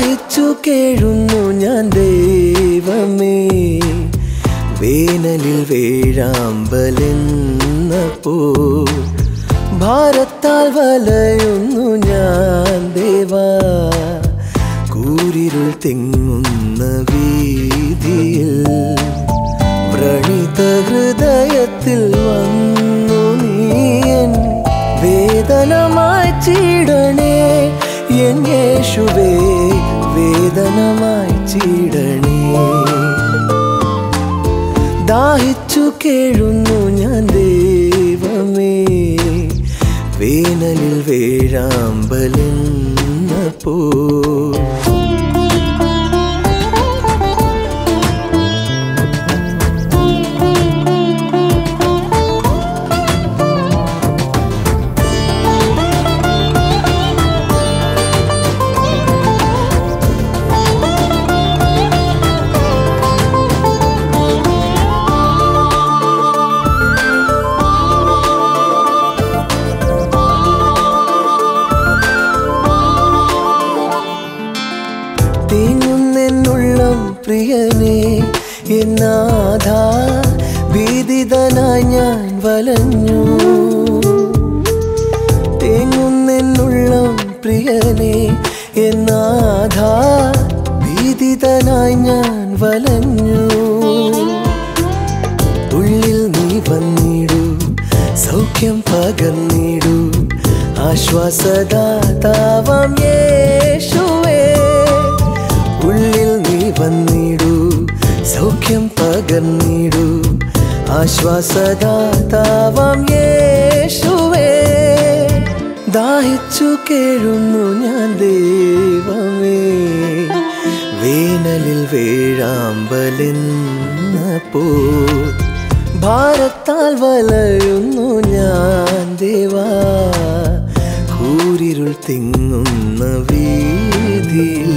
ദാഹിച്ചു കേഴുന്നു ഞാൻ ദൈവമേ വേനലിൽ വേഴാമ്പലെന്നപ്പോ ഭാരത്താൽ വലയുന്നു ഞാൻ ദേവാ കൂരിരുൾ തിങ്ങുന്ന വീതിയിൽ വ്രണിത ഹൃദയത്തിൽ വന്നു നീയൻ വേദനമായി ചീടണേ എൻ യേശുവേ വേദനമായി ചീടണേ ദാഹിച്ചു കേഴുന്നു ഞാൻ ദൈവമേ വേനലിൽ വേഴാമ്പലെന്നപ്പോ തീങ്ങുന്നെന്നുള്ളം പ്രിയനെ എന്നാഥ ഭീതിതനായി ഞാൻ വലഞ്ഞു തേങ്ങുന്നെന്നുള്ളം പ്രിയനെ എന്നാഥ ഭീതിതനായി ഞാൻ വലഞ്ഞു ഉള്ളിൽ നീ വന്നിടൂ സൗഖ്യം പകർന്നിടൂ ആശ്വാസദാതാവം യേശുവേ ഉള്ളിൽ നീ വന്നിടൂ സൗഖ്യം പകർന്നിടൂ ആശ്വാസദാതാവം യേശുവേ ദാഹിച്ചു കേഴുന്നു ഞാൻ ദൈവമേ വേനലിൽ വേഴാമ്പലെന്നപ്പോ ഭാരത്താൽ വലയുന്നു ഞാൻ ദേവാ കൂരിരുൾ തിങ്ങുന്ന വീതിയിൽ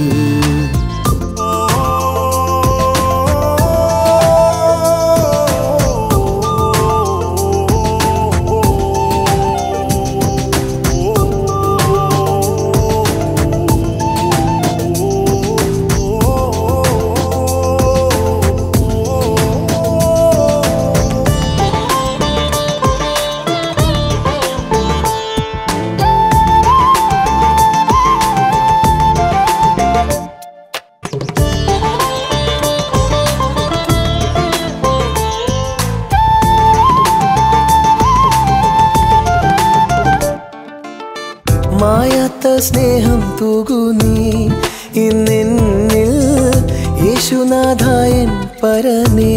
മായാത്ത സ്നേഹം തൂകു നീ ഇന്നെന്നിൽ യേശുനാഥായൻ പരനേ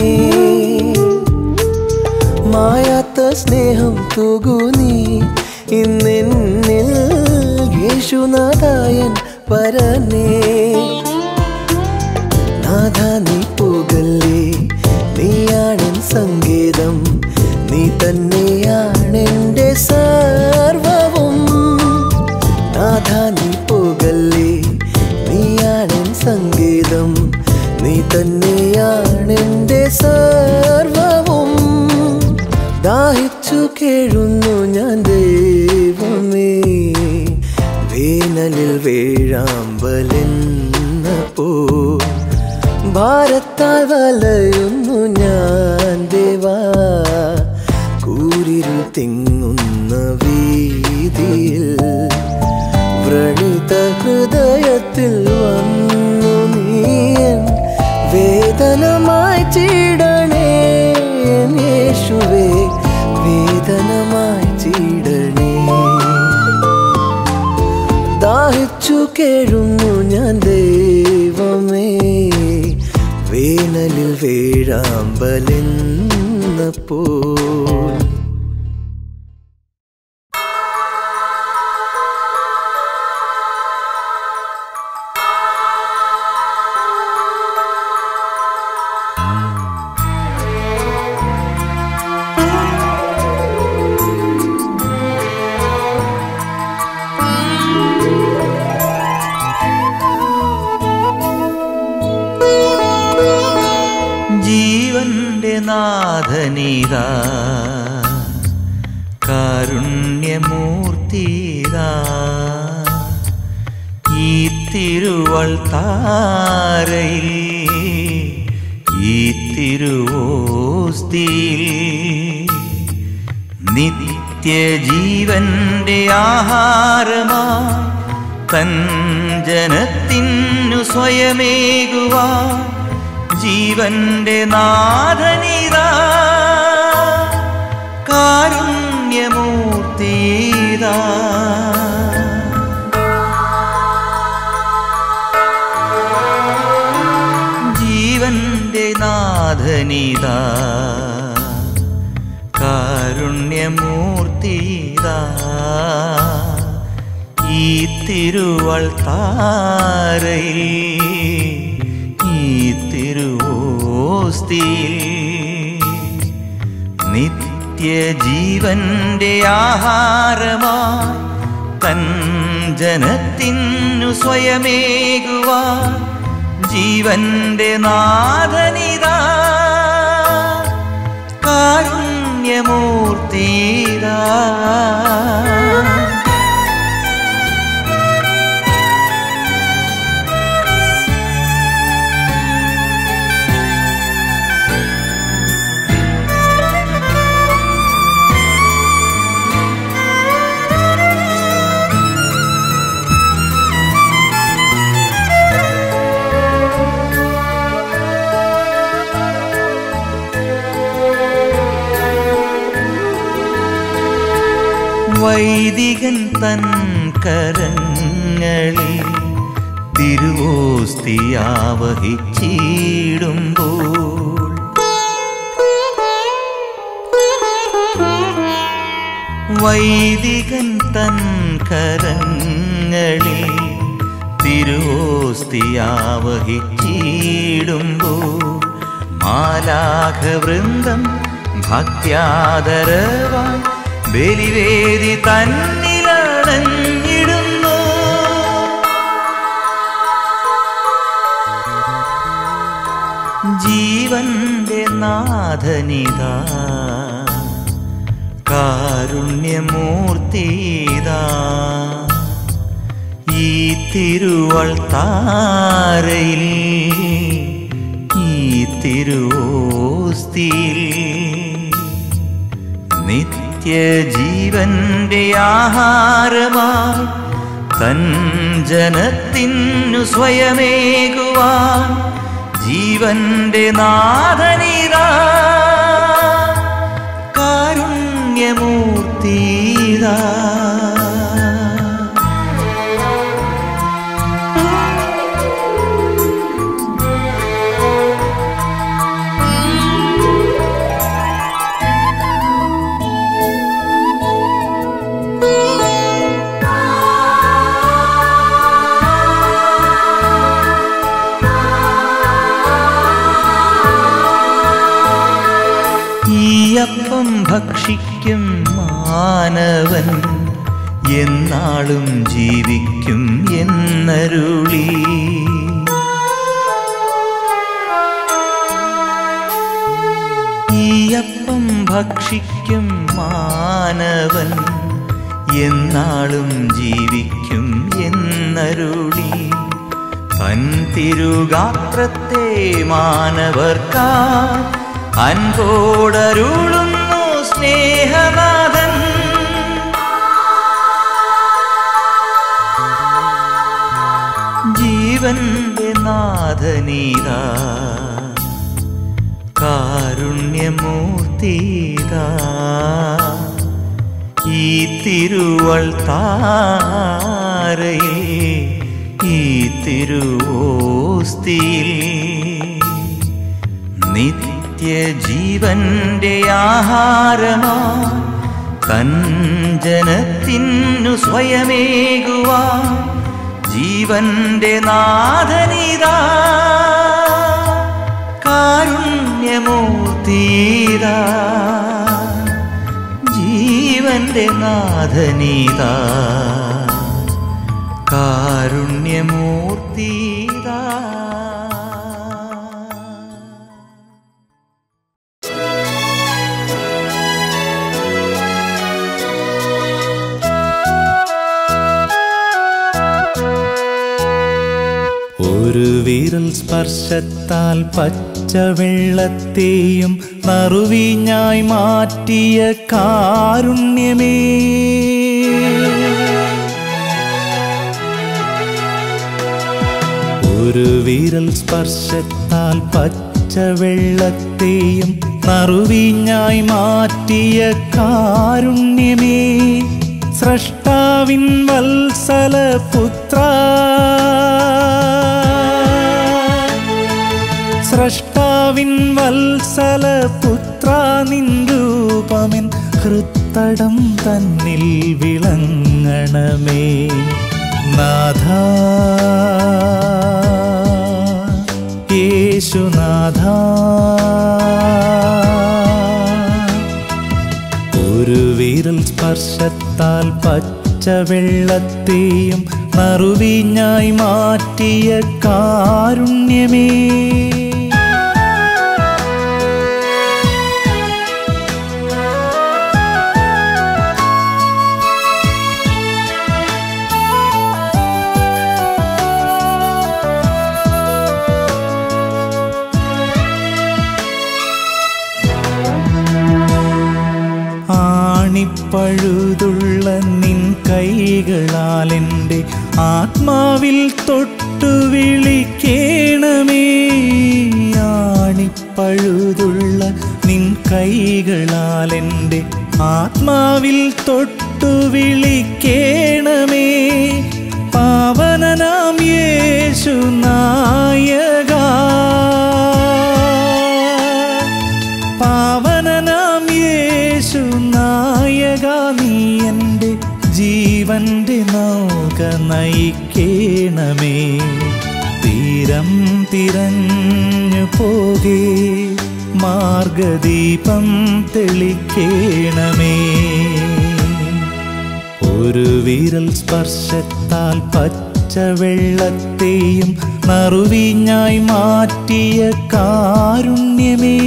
മായാത്ത സ്നേഹം തൂകു നീ ഇന്നെന്നിൽ യേശുനാഥായൻ പരനേ നാഥ നീ പോകല്ലേ നീയാണെൻ സംഗീതം നീ തന്നെയാണെൻ്റെ സർവവും നാഥ നീ പോകല്ലേ നീയാണെൻ സംഗീതം നീ തന്നെയാണെൻ്റെ സർവവും ദാഹിച്ചു കേഴുന്നു ഞാൻ ദൈവമേ വേനലിൽ വേഴാമ്പലെന്നപ്പോ ഭാരത്താൽ വലയുന്നു ഞാൻ ദേവാ കൂരിരുൾ തിങ്ങുന്ന വീതിയിൽ വ്രണിത ഹൃദയത്തിൽ വന്നു നീയൻ വേദനമായി ചീടണേ എൻ യേശുവേ വേദനമായി ചീടണേ ദാഹിച്ചു കേഴുന്നു ഞാൻ ദൈവമേ വേനലിൽ വേഴാമ്പലെന്നപ്പോൾ ജീവന്റെ നാഥനീതാ കാരുണ്യമൂർത്തിതാ ഈ തിരുവൾ താരയിൽ ഈ തിരുവോസ്തിയിൽ നിത്യജീവന്റെ ആഹാരമായി തൻ ജനത്തിനു സ്വയമേകുവാ ജീവന്റെ നാഥനിതാ കാരുണ്യമൂർത്തിതാ ജീവന്റെ നാഥനിതാ കാരുണ്യമൂർത്തിതാ ഈ തിരുവൾ താരയിൽ ഈ തിരുവോസ്തിയിൽ നിത്യജീവന്റെ ആഹാരമായി തൻ ജനത്തിനു സ്വയമേകുവാ ജീവന്റെ നാഥനിതാ കാരുണ്യമൂർത്തിതാ വൈദികൻ തൻ കരങ്ങളിൽ തിരുവോസ്തിയാവഹിച്ചിടുമ്പോൾ വൈദികൻ തൻ കരങ്ങളിൽ തിരുവോസ്തിയാവഹിച്ചിടുമ്പോൾ മാലാഘവൃന്ദം ഭക്ത്യാദരവായി ബലിവേദി തന്നിലടഞ്ഞിടുന്നു ജീവന്റെ നാഥനിതാ കാരുണ്യമൂർത്തിതാ ഈ തിരുവൾ താരയിൽ ഈ തിരുവോസ്തിയിൽ നിത്യജീവന്റെ ആഹാരമായി തൻ ജനത്തിനു സ്വയമേകുവാൻ ജീവന്റെ നാഥനിതാ കാരുണ്യമൂർത്തിതാ ഈയപ്പം ഭക്ഷിക്കും മാനവൻ എന്നാളും ജീവിക്കും എന്നരുളി ഈയപ്പം ഭക്ഷിക്കും മാനവൻ എന്നാളും ജീവിക്കും എന്നരുളി തൻ തിരുഗാത്രത്തെ മാനവർക്കാ അൻപോടരുളുന്നു സ്നേഹനാഥൻ ജീവന്റെ നാഥനീതാ കാരുണ്യമൂർത്തിതാ ഈ തിരുവൾ താരയിൽ ഈ തിരുവോസ്തിയിൽ നിത്യജീവന്റെ ആഹാരമാ തൻ ജനത്തിനു സ്വയമേകുവാ ജീവന്റെ നാഥനിതാ കാരുണ്യമൂർത്തിതാ ജീവന്റെ നാഥനീതാ കാരുണ്യമൂർത്തിതാ വിരൽ സ്പർശത്താൽ പച്ചവെള്ളത്തെയും നറുവിഞ്ഞായി മാറ്റിയ കാരുണ്യമേ ഒരു വിരൽ സ്പർശത്താൽ പച്ചവെള്ളത്തെയും നറുവിഞ്ഞായി മാറ്റിയ കാരുണ്യമേ സ്രഷ്ടാവിൻ വത്സല പുത്ര സ്രഷ്ടാവിൻ വത്സല പുത്ര നിൻ രൂപമെൻ ഹൃത്തടം തന്നിൽ വിളങ്ങണമേ നാഥ യേശുനാഥ ഒരു വിരൽ സ്പർശത്താൽ പച്ചവെള്ളത്തെയും നറുവിഞ്ഞായി മാറ്റിയ കാരുണ്യമേ ആണിപ്പഴുതുള്ള നിൻ കൈകളാൽ എൻ്റെ ആത്മാവിൽ തൊട്ടു വിളിക്കേണമേ ആണിപ്പഴുതുള്ള നിൻ കൈകളാൽ എൻ്റെ ആത്മാവിൽ തൊട്ടു വിളിക്കേണമേ പാവനനാം യേശു നായക പാവനനാം യേശു നായക നീ എൻ്റെ ജീവന്റെ നൗക നയിക്കേണമേ തീരം തിരഞ്ഞു പോകേ മാർഗദീപം തെളിക്കേണമേ ഒരു വിരൽ സ്പർശത്താൽ പച്ചവെള്ളത്തെയും നറുവിഞ്ഞായി മാറ്റിയ കാരുണ്യമേ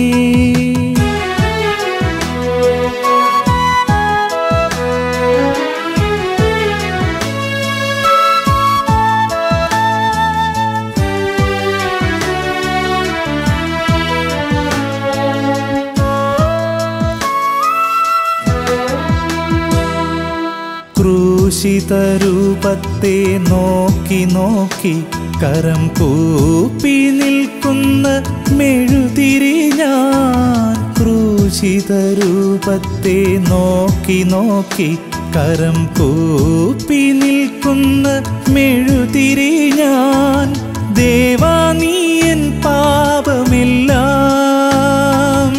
ക്രൂശിത രൂപത്തെ നോക്കി നോക്കി കരം കൂപ്പി നിൽക്കുന്ന മെഴുതിരി ഞാൻ ക്രൂശിത രൂപത്തെ നോക്കി നോക്കി കരം കൂപ്പി നിൽക്കുന്ന മെഴുതിരി ഞാൻ ദേവാ നീ എൻ പാപമെല്ലാം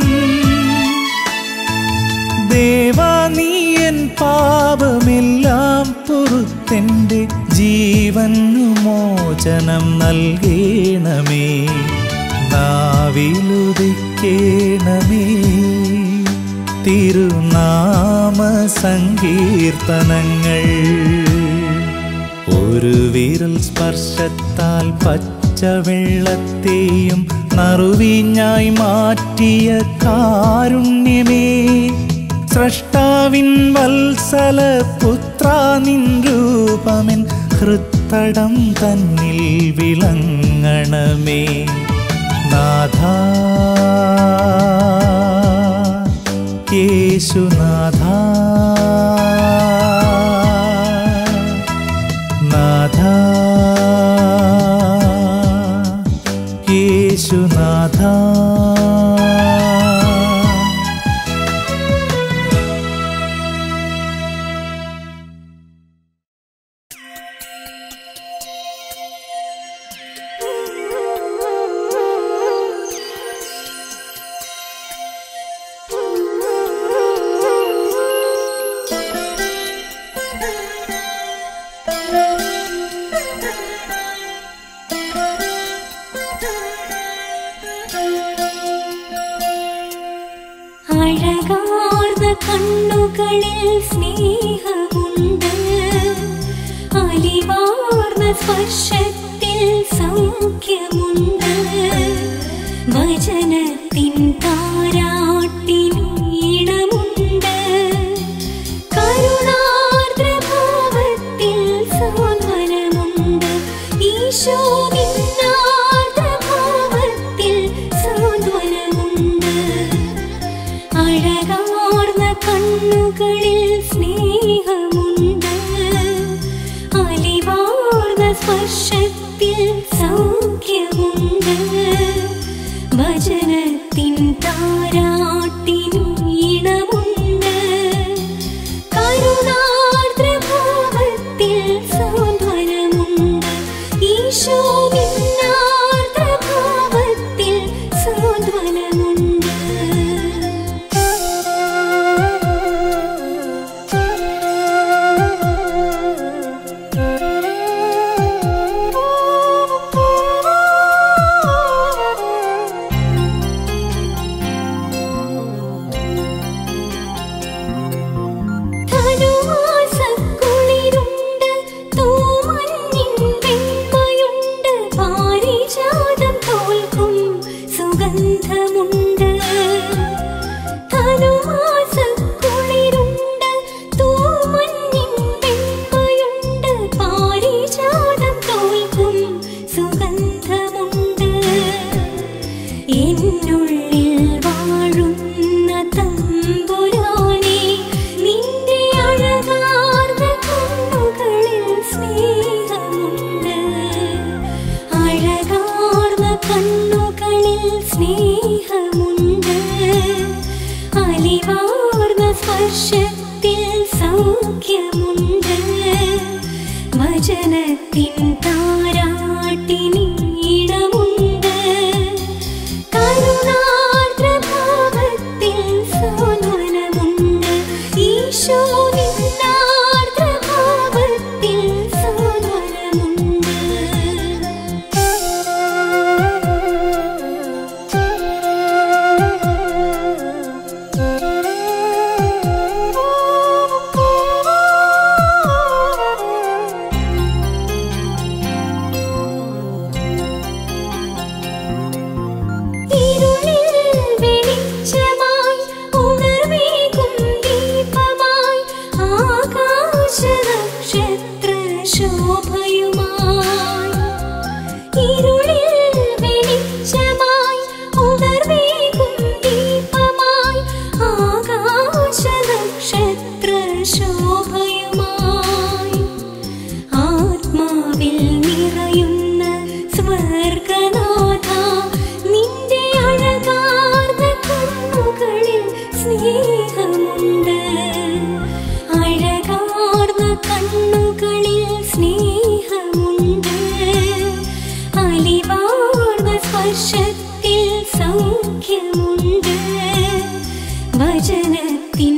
ദേവാ നീ എൻ പാപമെല്ലാം പുറത്തെൻ്റെ ജീവനു മോചനം നൽകേണമേ നാവിലുദിക്കേണമേ തിരുനാമ സങ്കീർത്തനങ്ങൾ ഒരു വിരൽ സ്പർശത്താൽ പച്ചവെള്ളത്തെയും നറുവിഞ്ഞായി മാറ്റിയ കാരുണ്യമേ സ്രഷ്ടാവിൻ വത്സല പുത്ര നിൻ രൂപമെൻ ഹൃത്തടം തന്നിൽ വിളങ്ങണമേ നാഥ യേശുനാഥ നാഥ യേശുനാഥ അഴകാർന്ന കണ്ണുകളിൽ സ്നേഹമുണ്ട് അലിവാർന്ന സ്പർശത്തിൽ സൗഖ്യമുണ്ട് വചനത്തിൻ താരാട്ടിൻ ഈണമുണ്ട് കരുണാർദ്രഭാവത്തിൽ സാന്ത്വനമുണ്ട് ഈശോ നിന്നാ കണ്ണുകളിൽ സ്നേഹമുണ്ട് അലിവാർന്ന സ്പർശത്തിൽ സൗഖ്യമുണ്ട് ഭജനത്തിൻ താരാട്ടിൻ ഈണമുണ്ട് കരുണാർദ്രഭാവത്തിൽ സാന്ത്വനമുണ്ട് ഈശോ നിന്നാർദ്രഭാവത്തിൽ സാന്ത്വനമുണ്ട് ധനുമാസക്കുളിരുണ്ട്, തൂമഞ്ഞിൻ വെണ്മയുണ്ട്, പാരിജാതം തോൽക്കും സുഗന്ധമുണ്ട്. ധനുമാസക്കുളിരുണ്ട്, തൂമഞ്ഞിൻ വെണ്മയുണ്ട്, പാരിജാതം തോൽക്കും സുഗന്ധമുണ്ട് എന്നുള്ളിൽ വാഴുന്ന തമ്പുരാനെ നിന്റെ അഴകാർന്ന കണ്ണുകളിൽ സ്നേഹമുണ്ട് അഴകാർന്ന കണ്ണുകളിൽ സ്നേഹമുണ്ട് അലിവാർന്ന സ്പർശത്തിൽ സൗഖ്യമുണ്ട് വചനത്തിൻ താരാട്ടിനീണമുണ്ട് കരുണാർദ്രഭാവത്തിൽ സാന്ത്വനമുണ്ട് ഈശോ നിന്നാർദ്രഭാവത്തിൽ സാന്ത്വനമുണ്ട് ഇരുളിൽ വെളിച്ചമായി ഉണർവേകും ദീപമായി ആകാശനക്ഷത്ര ശോഭയുമായി ഇരുളിൽ വെളിച്ചമായി ഉണർവേകും ദീപമായി ആകാശനക്ഷത്ര ശോഭയുമായി ആത്മാവിൽ നിറയുന്ന സ്വർഗനാഥ നിന്റെ അഴകാർന്ന കണ്ണുകളിൽ സ്നേഹമുണ്ട് അഴകാർന്ന കണ്ണുകളിൽ സ്നേഹമുണ്ട് അലിവാർന്ന സ്പർശത്തിൽ സൗഖ്യമുണ്ട് വചനത്തിൻ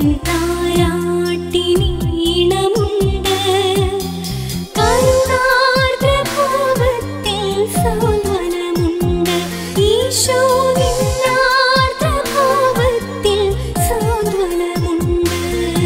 താരാട്ടിനീണമുണ്ട് കരുണാർദ്രഭാവത്തിൽ സാന്ത്വനമുണ്ട് ഈശോ നിന്നാർദ്രഭാവത്തിൽ സാന്ത്വനമുണ്ട്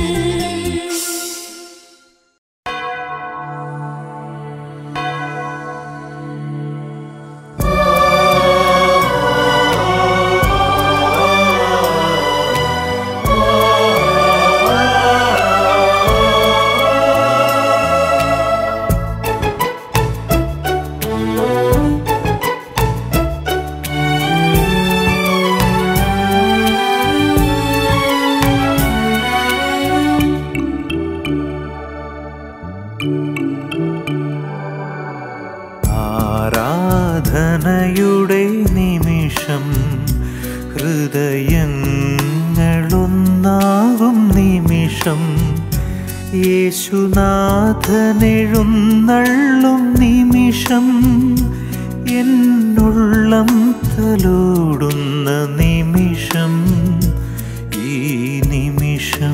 ആരാധനയുടെ നിമിഷം ഹൃദയങ്ങളൊന്നാകും നിമിഷം യേശുനാഥനെഴുന്നള്ളും നിമിഷം എന്നുള്ളം തലോടുന്ന നിമിഷം ഈ നിമിഷം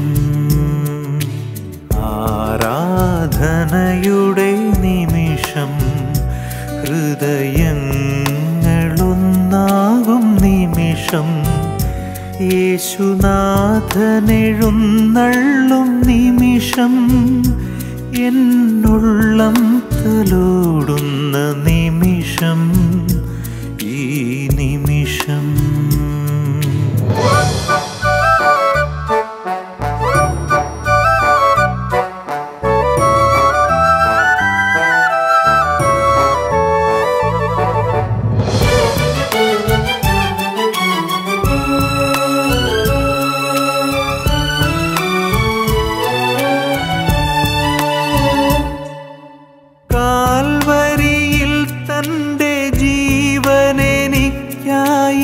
ആരാധനയുടെ നിമിഷം ഹൃദയങ്ങളൊന്നാകും നിമിഷം യേശുനാഥനെഴുന്നള്ളും നിമിഷം എന്നുള്ളം തലോടുന്ന നിമിഷം ഈ നിമിഷം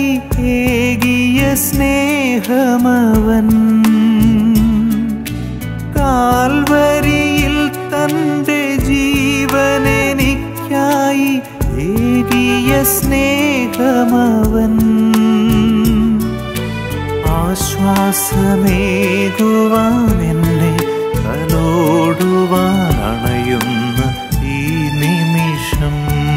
എനിക്കായി ഏകിയ സ്നേഹമവൻ കാൽവരിയിൽ തൻ്റെ ജീവൻ എനിക്കായി ഏകിയ സ്നേഹമവൻ ആശ്വാസമേകുവാൻ എന്നെ തലോടുവാൻ അണയുന്ന ഈ നിമിഷം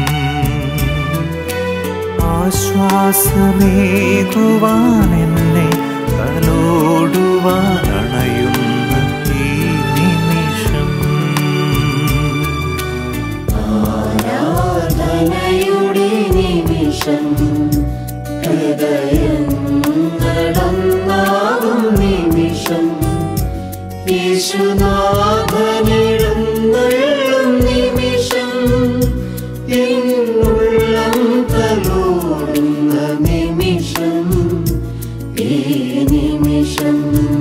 ആശ്വാസമേകുവാൻ എന്നെ തലോടുവാൻ അണയുന്ന ഈ നിമിഷം ആരാധനയുടെ നിമിഷം ഹൃദയങ്ങളൊന്നാകും നിമിഷം യേശുനാഥനെഴുന്നള്ളും നിമിഷം എന്നുള്ളം തലോടുന്ന നിമിഷം ഈ നിമിഷം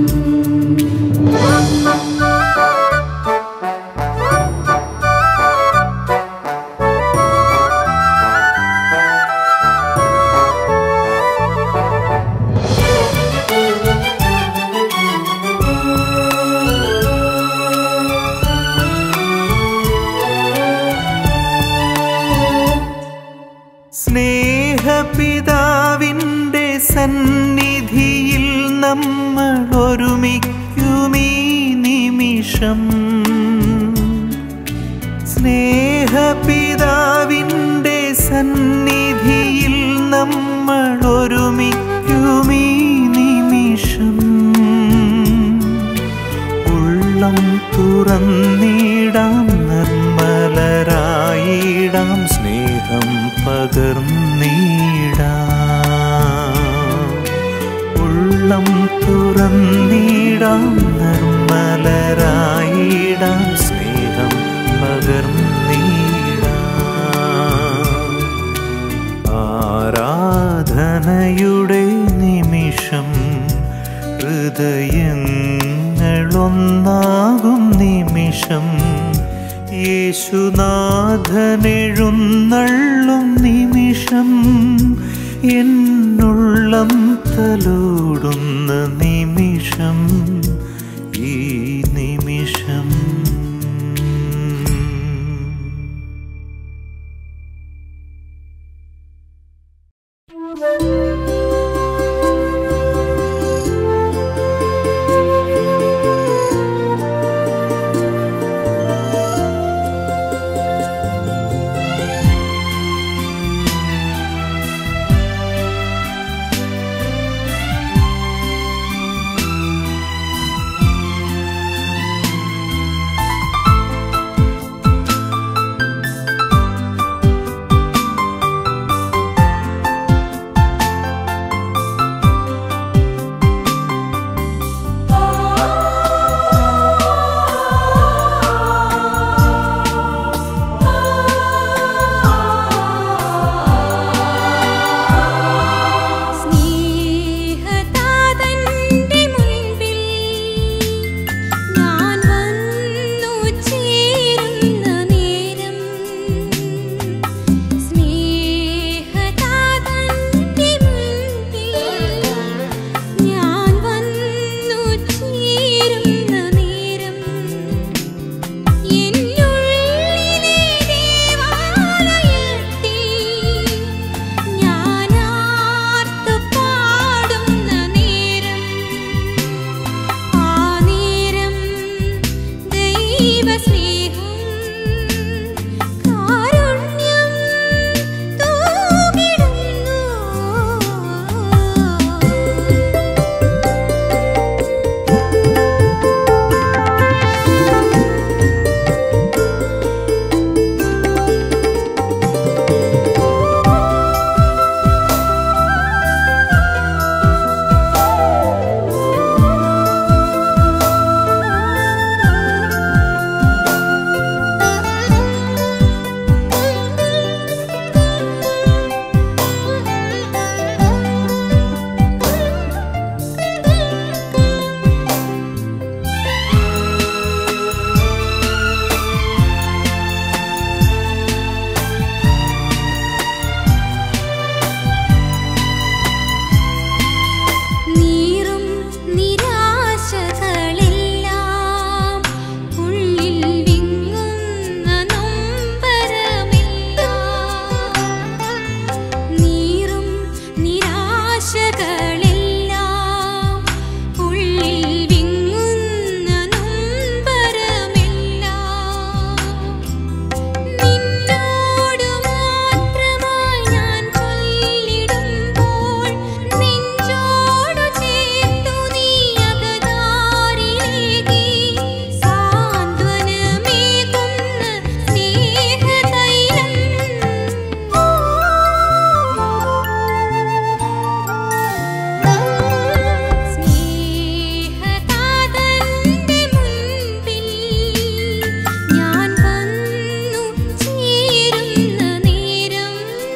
സ്നേഹപിതാവിൻ്റെ സന്നിധിയിൽ നമ്മൾ ഒരുമിക്കുമീ നിമിഷം സ്നേഹപിതാവിൻ്റെ സന്നിധിയിൽ നമ്മൾ ഒരുമിക്കുമീ നിമിഷം ഉള്ളം തുറന്നിടാം നിർമ്മലരായിടാം സ്നേഹം പകർന്നിടാം ഉള്ളം തുറന്നിടാം നിർമ്മലരായിടാം സ്നേഹം പകർന്നിടാം ആരാധനയുടെ നിമിഷം ഹൃദയങ്ങളൊന്നാകും നിമിഷം യേശുനാഥനെഴുന്നള്ളും നിമിഷം എന്നുള്ളം തലോടുന്ന നിമിഷം ഈ നിമിഷം ഉള്ളിൽ വിങ്ങുന്ന നൊമ്പരമെല്ലാം നിന്നോടു മാത്രമായി ഞാൻ ചൊല്ലിടുമ്പോൾ നെഞ്ചോടു ചേർത്തു നീ അകതാരിലേകി സാന്ത്വനമേകുന്ന സ്നേഹതൈലം സ്നേഹതാതന്റെ മുൻപിൽ ഞാൻ വന്നു ചേരുന്ന നേരം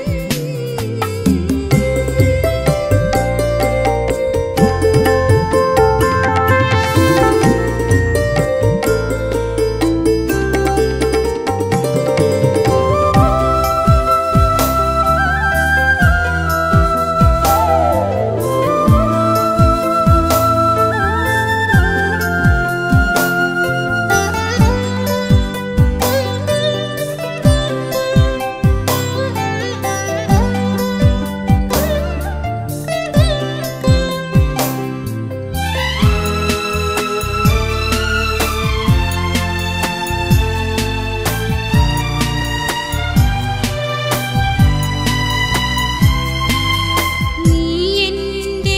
നീ എൻ്റെ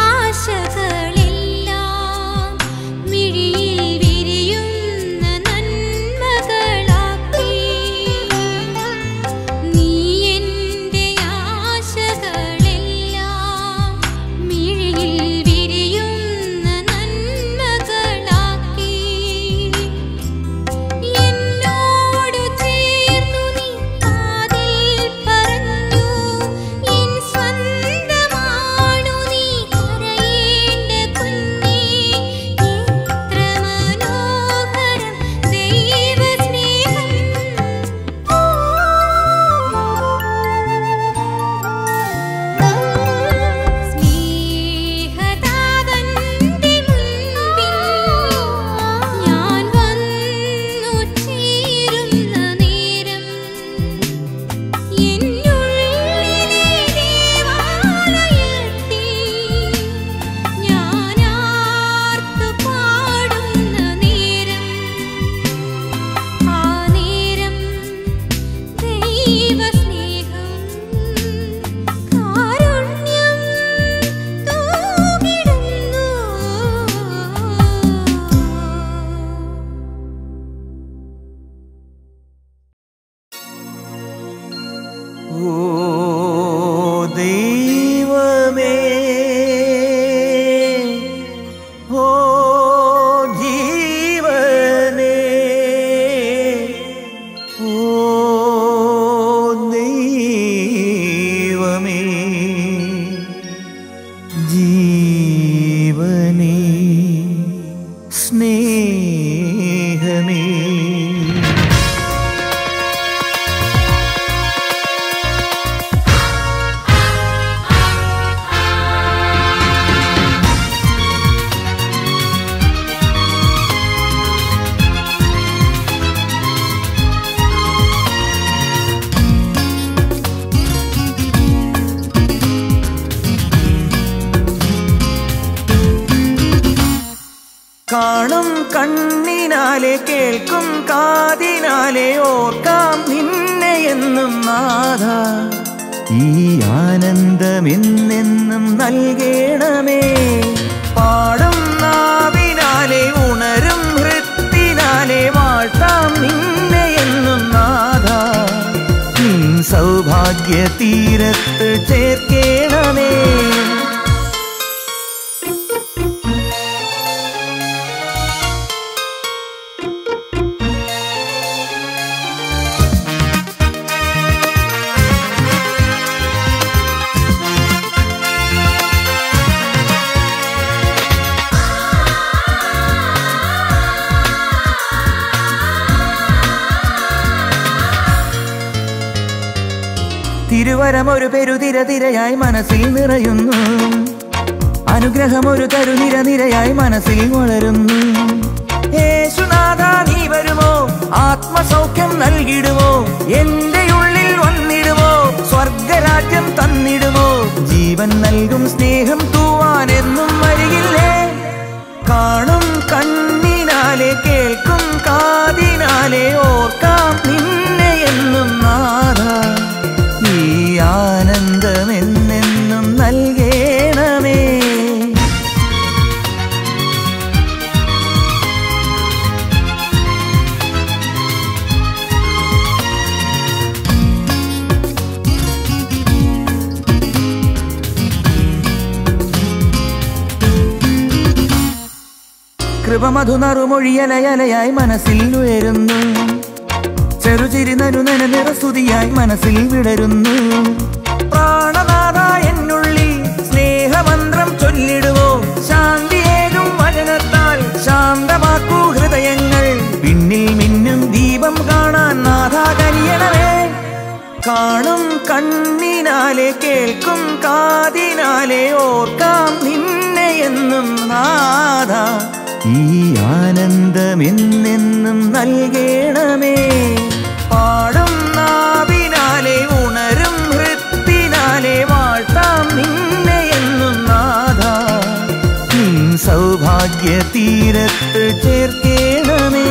ആശകളെല്ലാം മിഴിയിൽ വിരിയുന്ന നന്മകളാക്കി നീ എൻ്റെ ആശകളെല്ലാം മിഴിയിൽ വിരിയുന്ന നന്മകളാക്കി എന്നോടു ചേർന്നു നീ കാതിൽ പറഞ്ഞു എൻ സ്വന്തമാണു നീ കരയേണ്ട കുഞ്ഞേ എത്ര മനോഹരം ദൈവസ്നേഹം സ്നേഹതാതന്റെ മുൻപിൽ ഞാൻ വന്നു ചേരുന്ന നേരം എന്നുള്ളിലെ ദേവാലയത്തിൽ ഞാൻ ആർത്തു പാടുന്ന നേരം ആ നേരം ദൈവസ്നേഹം കാരുണ്യം തൂകിടുന്നു ഓ ദൈവമേ ഓ ജീവനേ ഓ ദൈവമേ ജീവനേ സ്നേഹമേ കാണും കണ്ണിനാലെ കേൾക്കും കാതിനാലെ ഓർക്കാം നിന്നെ എന്നും നാഥ ഈ ആനന്ദമെന്നെന്നും നൽകണമേ പാടും നാവിനാലെ ഉണരും ഹൃത്തിനാലെ വാഴ്ത്താം നിന്നെ എന്നും നാഥ നിൻ സൗഭാഗ്യ തീരത്ത് ചേർക്കേണമേ തിരുവരം ഒരു പെരുതിര തിരയായി മനസ്സിൽ നിറയുന്നു അനുഗ്രഹം ഒരു കരുനിര നിരയായി മനസ്സിൽ വളരുന്നു യേശുനാഥ നീ വരുമോ ആത്മസൗഖ്യം നൽകിടുമോ എന്റെ ഉള്ളിൽ വന്നിടുമോ സ്വർഗരാ രാജ്യം തന്നിടുമോ ജീവൻ നൽകും സ്നേഹം തൂവാൻ എന്നും വരികില്ലേ കാണും കണ്ണിനാലെ കേൾക്കും കാതിനാലെ ഓർക്കാം നിന്നെ എന്നും നാഥ ഈ ആനന്ദം എന്നെന്നും നൽകേണമേ കൃപമധു നറുമൊഴിയലയലയായി മനസ്സിൽ ഉയരുന്നു ചെറുചിരി നരുനന നിറസ്തുതിയായി മനസ്സിൽ വിടരുന്നു പ്രാണനാഥ എന്നുള്ളിൽ സ്നേഹമന്ത്രം ചൊല്ലിടുവോ ശാന്തിയേകും വചനത്താൽ ശാന്തമാക്കൂ ഹൃദയങ്ങൾ പിന്നിൽ മിന്നും ദീപം കാണാൻ നാഥ കനിയണമേ കാണും കണ്ണിനാലെ കേൾക്കും കാതിനാലെ ഓർക്കാം നിന്നെ എന്നും നാഥ ഈ ആനന്ദം എന്നെന്നും നൽകേണമേ പാടും നാവിനാലെ ഉണരും ഹൃത്തിനാലെ വാഴ്ത്താം നിന്നെ എന്നും നാഥ നിൻ സൗഭാഗ്യ തീരത്ത് ചേർക്കേണമേ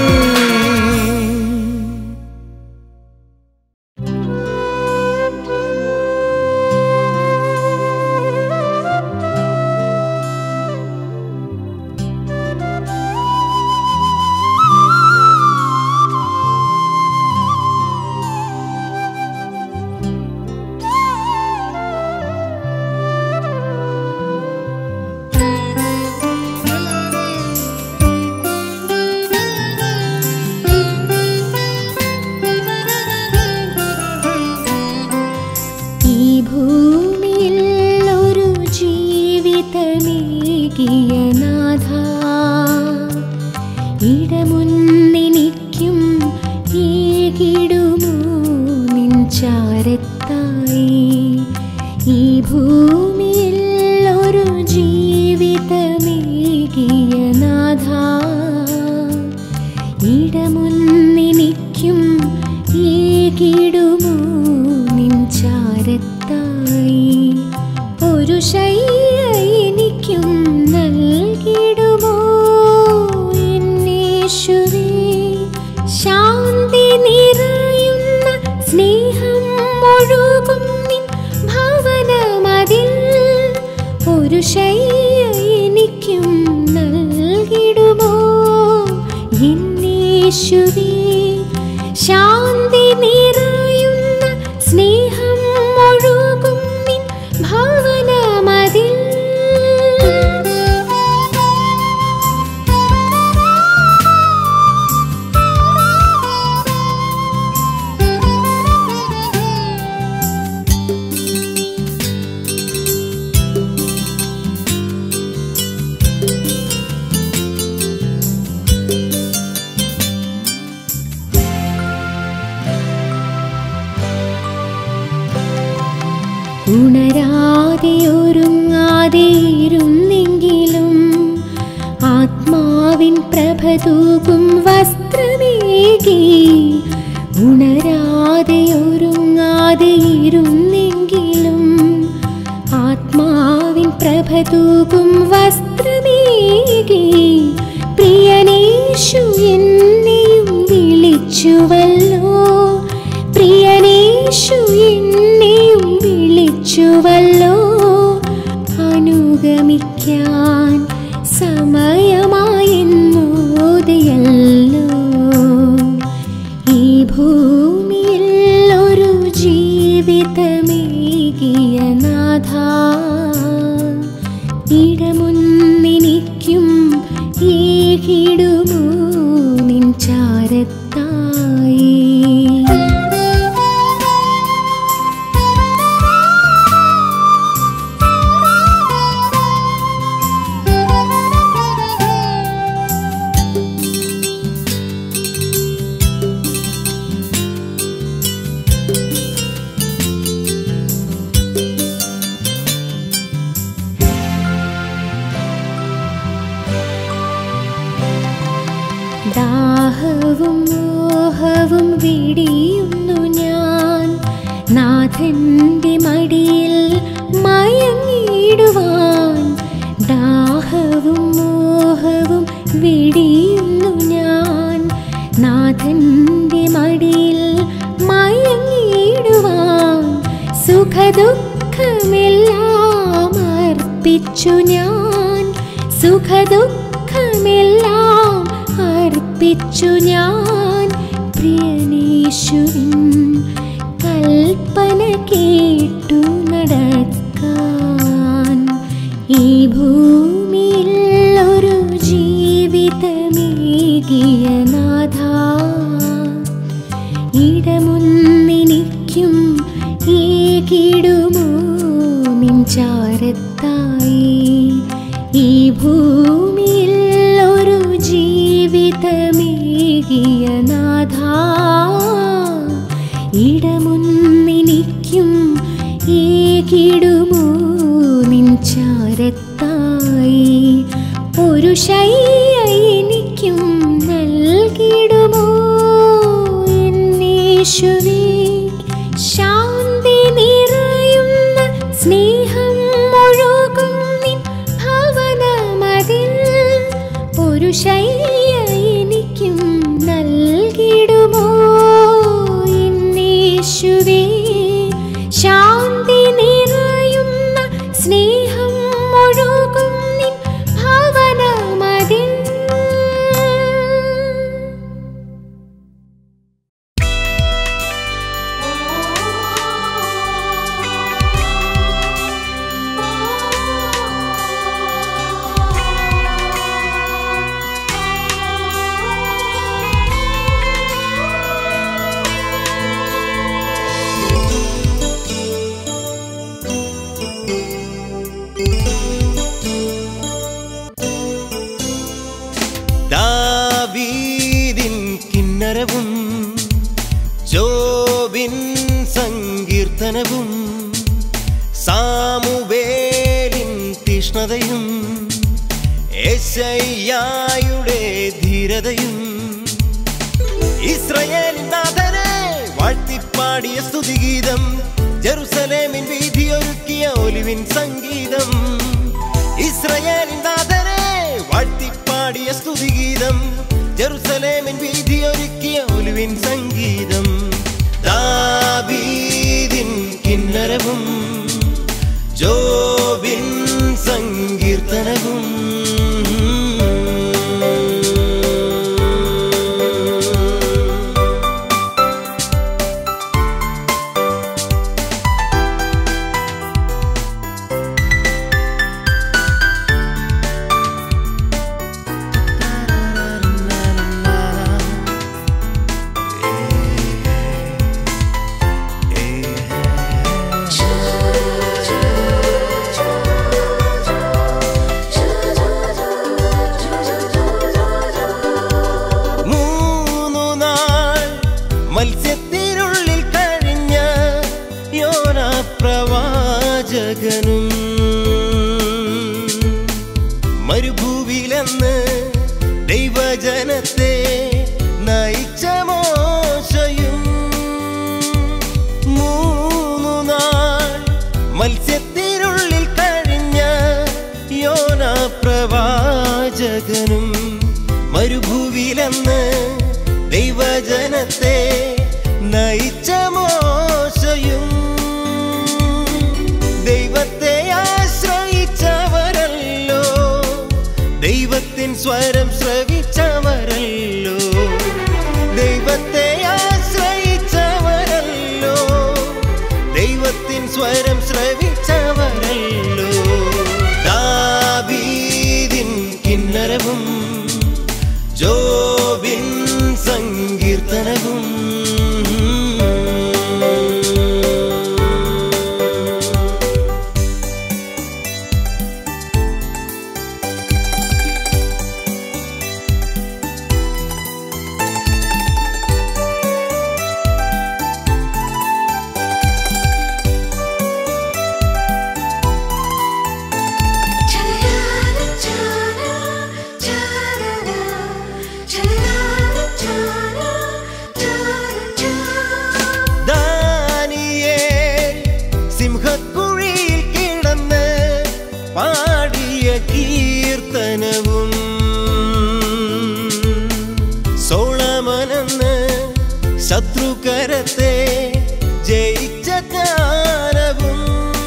ഈ ഭൂമിയിൽ ഒരു ജീവിതമേകിയ നാഥ ഇടമുന്നെനിക്കും ഏകിടുമോ നിൻ ചാരത്തായി ഈ ഭൂമിയിൽ ഒരു ജീവിതമേകിയ നാഥ ഇടമുന്നെനിക്കും ഏകിടുമോ നിൻ ചാരത്തായി ഒരു ശയ്യ എനിക്കും നൽകിടുമോ എന്നേശുവേ ശാന്തി നിറയുന്ന സ്നേഹം ഒഴുകും നിൻ ഭവനമതിൽ ഒരു ശയ്യ എനിക്കും നൽകിടുമോ എന്നേശുവേ ശാന്തി നിറയുന്ന സ്നേഹം ഒഴുകും നിൻ ഭവനമതിൽ ഉണരാതെ ഒരുങ്ങാതെ ഇരുന്നെങ്കിലും ആത്മാവിൻ പ്രഭ തൂകും വസ്ത്രമേകി ഉണരാതെ ഒരുങ്ങാതെ ഇരുന്നെങ്കിലും ആത്മാവിൻ പ്രഭ തൂകും വസ്ത്രമേകി പ്രിയനേശു എന്നെയും വിളിച്ചുവല്ലോ പ്രിയനേശു എന്നെയും വിളിച്ചുവല്ലോ അനുഗമിക്കാൻ സമയമായെന്നോതയല്ലോ ഈ ഭൂമിയിൽ ഒരു ജീവിതമേകിയ നാഥ ഇടമുന്നെനിക്കും ഏകിടുമോ നിൻ ചാരത്തായി ദാഹവും മോഹവും വിടിയുന്നു ഞാൻ നാഥന്റെ മടിയിൽ മയങ്ങിടുവാൻ ദാഹവും മോഹവും വെടിയുന്നു ഞാൻ നാഥന്റെ മടിയിൽ മയങ്ങിടുവാൻ സുഖദുഃഖമെല്ലാം അർപ്പിച്ചു ഞാൻ സുഖദുഃഖമെല്ലാം അർപ്പിച്ചു ഞാൻ പ്രിയനേശുവിൻ കൽപ്പന കേട്ടു നടക്കാൻ ഈ ഭൂമിയിൽ ഒരു ജീവിതമേകിയ നാഥ ഇടമുന്നിനിക്കും ഏകിടുമോ നിൻചാരത്തായി ഈ ഭൂമിയിൽ ഒരു ജീവിതമേകിയ നാഥ ഇടമുന്നിനിക്കും ഏകിടുമോ നിൻചാരത്തായി ഒരു ശയ്യ എനിക്കും നൽകിടുമോ എന്നേശുവേ ശാന്തി നിറയുന്ന സ്നേഹം ഒഴുകും നിൻ ഭവനമതിൽ ഒരു ശയ്യ എനിക്കും നൽകിടുമോ എന്നേശുവേ ശാന്തി നിറയുന്ന സ്നേഹം ഒഴുകും നിൻ ഭവനമതിൽ ദാവീദിൻ കിന്നരവും ജോബിൻ സങ്കീർത്തനവും സാമുവേലിൻ തീഷ്ണതയും യേശയ്യായുടെ ധീരതയും ഇസ്രയേൽ നാഥനെ വാഴ്ത്തിപ്പാടിയ സ്തുതിഗീതം ജെറുസലേമിൻ വീതിയൊരുക്കിയ ഒലിവിൻ സംഗീതം ഇസ്രയേൽ നാഥനെ വാഴ്ത്തിപ്പാടിയ സ്തുതിഗീതം ജെറുസലേമിൻ വീതിയൊരുക്കിയ ഒലിവിൻ സംഗീതം ദാവീദിൻ കിന്നരവും ജോബിൻ സങ്കീർത്തനവും മൂന്നു നാൾ മത്സ്യത്തിനുള്ളിൽ കഴിഞ്ഞ യോന പ്രവാചകനും മരുഭൂവിലെന്ന് ദൈവജനത്തെ നയിച്ച മോശയും മൂന്നു നാൾ മത്സ്യത്തിനുള്ളിൽ കഴിഞ്ഞ യോന പ്രവാചകനും മരുഭൂവിലെന്ന് ദൈവജനത്തെ നയിച്ച മോശയും ദൈവത്തെ ആശ്രയിച്ചവരല്ലോ ദൈവത്തിൻ സ്വരം ശ്രവിച്ചവരല്ലോ ദൈവത്തെ ആശ്രയിച്ചവരല്ലോ ദൈവത്തിൻ സ്വരം ശ്രവിച്ചവരല്ലോ ദാവീദിൻ കിന്നരവും ജോബിൻ സങ്കീർത്തനവും പാടിയ കീർത്തനവും സോളമനെന്ന് ശത്രുകരത്തെ ജയിച്ച ജ്ഞാനവും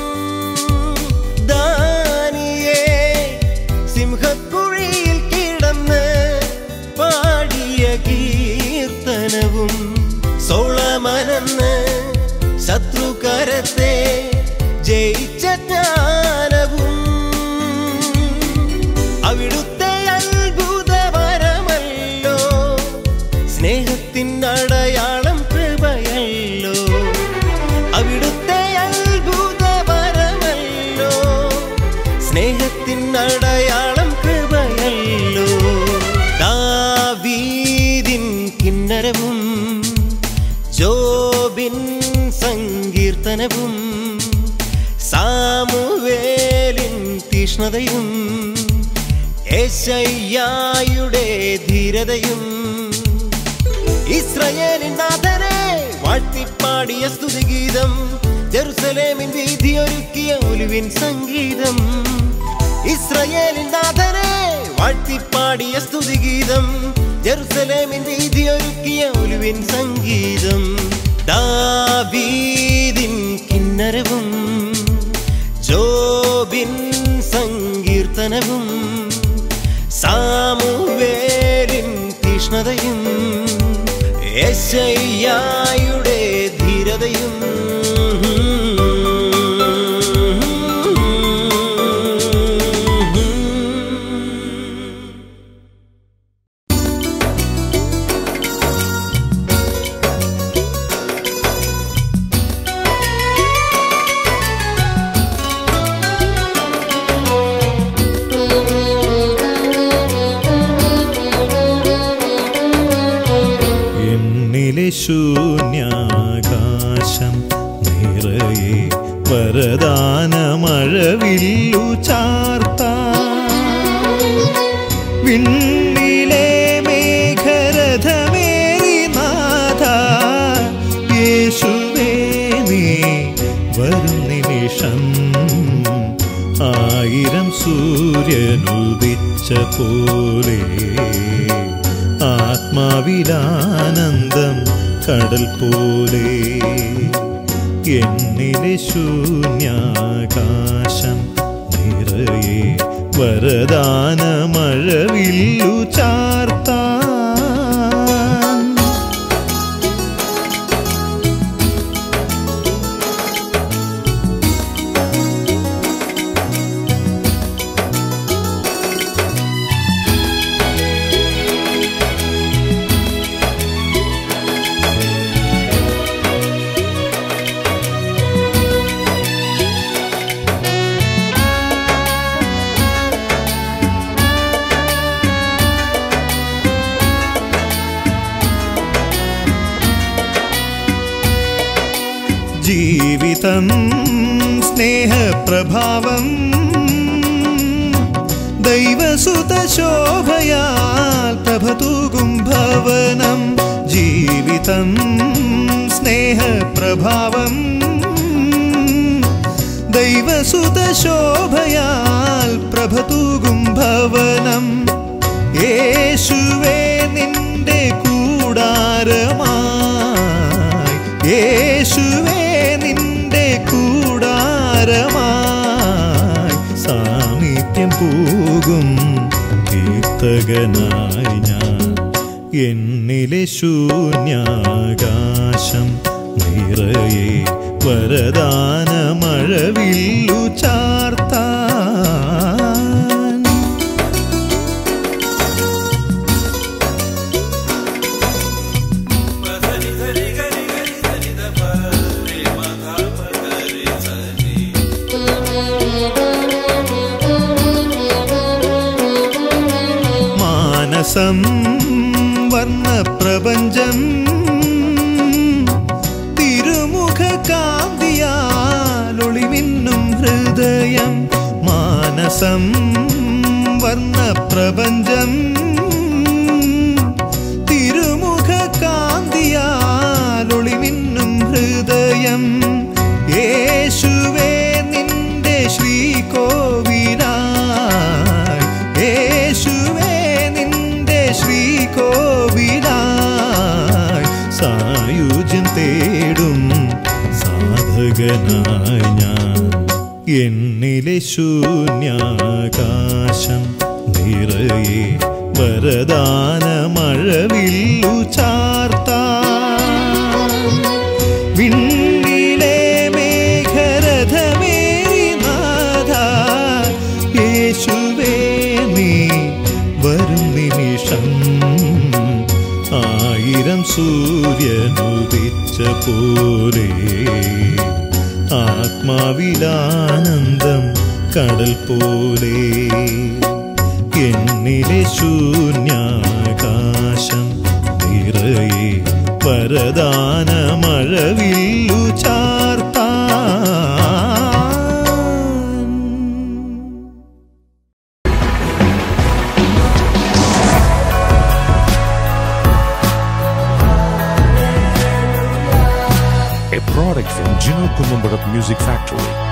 ദാനിയേ സിംഹക്കുഴിയിൽ കിടന്ന് പാടിയ കീർത്തനവും സോളമനെന്ന് ശത്രുകരത്തെ ജയിച്ച ജ്ഞാനവും അവിടുത്തെ അത്ഭുതവരമല്ലോ സ്നേഹത്തിൻ അടയാളം കൃപയല്ലോ അവിടുത്തെ അത്ഭുതവരമല്ലോ സ്നേഹത്തിൻ അടയാളം കൃപയല്ലോ ദാവീദിൻ കിന്നരവും ജോബിൻ സങ്കീർത്തനവും സാമുവേലിൻ തീഷ്ണതയും ഏശയ്യായുടെ ധീരതയും ഇസ്രയേലിൻ നാഥനെ വാഴ്ത്തിപ്പാടിയ സ്തുതിഗീതം ജെറുസലേമിൻ വീതിയൊരുക്കിയ ഒലുവിൻ സംഗീതം ഇസ്രയേലിൻ നാഥനെ വാഴ്ത്തിപ്പാടിയ സ്തുതിഗീതം ജെറുസലേമിൻ വീതിയൊരുക്കിയ ഒലുവിൻ സംഗീതം ദാവീദിൻ കിന്നരവും ജോബിൻ സങ്കീർത്തനവും സാമുവേലിൻ തീഷ്ണതയും യേശയ്യായുടെ ധീരതയും എന്നിലെ ശൂന്യാകാശം നിറയെ വരദാനമഴവില്ലു ചാർത്ത വിണ്ണിലെ മേഘരഥമേറി നാഥ യേശുവേ നീ വരും നിമിഷം ആയിരം സൂര്യനുദിച്ച പോലെ ആത്മാവിലാനന്ദം കടൽ പോലെ എന്നിലെ ശൂന്യാകാശം നിറയെ വരദാനമഴവില്ലു ചാർത്താൻ ജീവിതം സ്നേഹപ്രഭാവം ദൈവസുത ശോഭയാൽ പ്രഭതൂകും ഭവനം ജീവിതം സ്നേഹപ്രഭാവം ദൈവസുത ശോഭയാൽ പ്രഭതൂകും ഭവനം യേശുവേ നിന്റെ കൂടാരമായി യേശുവേ നിന്റെ കൂടാരമായി സാമീപ്യം പോകും കീർത്തകനായി ഞാൻ എന്നിലെ ശൂന്യാകാശം നിറയെ വരദാനമഴവില്ലു ചാർത്താൻ മാനസം വർണ്ണപ്രപഞ്ചം തിരുമുഖ കാന്തിയാലൊളിമിന്നും ഹൃദയം മാനസം വർണ്ണപ്രപഞ്ചം തിരുമുഖ കാന്തിയാലൊളിമിന്നും ഹൃദയം യേശുവേ നിന്റെ ശ്രീകോവിലായി മകനായി ഞാൻ എന്നിലെ ശൂന്യാകാശം നിറയെ വരദാന മഴവില്ലു ചാർത്താം വിണ്ണിലെ മേഘരഥമേറി നാഥ യേശുവേ നീ വരും നിമിഷം ആയിരം സൂര്യനുദിച്ച പോലെ ആത്മാവിലാനന്ദം കടൽ പോലെ എന്നിലെ ശൂന്യാകാശം നിറയെ വരദാന മഴവില്ലു ചാർത്താൻ a product from Gino Columbarat Music Factory.